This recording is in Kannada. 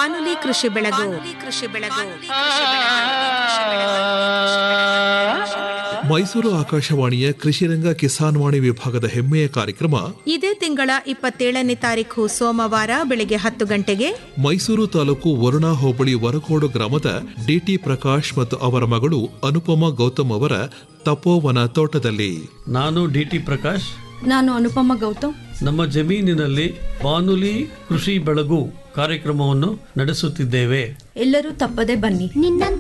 ಬಾನುಲಿ ಕೃಷಿ ಬೆಳಗು ಕೃಷಿ ಬೆಳಗು ಮೈಸೂರು ಆಕಾಶವಾಣಿಯ ಕೃಷಿರಂಗ ಕಿಸಾನ್ ವಾಣಿ ವಿಭಾಗದ ಹೆಮ್ಮೆಯ ಕಾರ್ಯಕ್ರಮ ಇದೇ ತಿಂಗಳ ಇಪ್ಪತ್ತೇಳನೇ ತಾರೀಕು ಸೋಮವಾರ ಬೆಳಗ್ಗೆ ಹತ್ತು ಗಂಟೆಗೆ ಮೈಸೂರು ತಾಲೂಕು ವರುಣಾ ಹೋಬಳಿ ವರಕೋಡು ಗ್ರಾಮದ ಡಿಟಿ ಪ್ರಕಾಶ್ ಮತ್ತು ಅವರ ಮಗಳು ಅನುಪಮಾ ಗೌತಮ್ ಅವರ ತಪೋವನ ತೋಟದಲ್ಲಿ ನಾನು ಡಿ ಟಿ ಪ್ರಕಾಶ್ ನಾನು ಅನುಪಮ ಗೌತಮ್ ನಮ್ಮ ಜಮೀನಿನಲ್ಲಿ ಬಾನುಲಿ ಕೃಷಿ ಬೆಳಗು ಕಾರ್ಯಕ್ರಮವನ್ನು ನಡೆಸುತ್ತಿದ್ದೇವೆ ಎಲ್ಲರೂ ತಪ್ಪದೆ ಬನ್ನಿ ನಿನ್ನ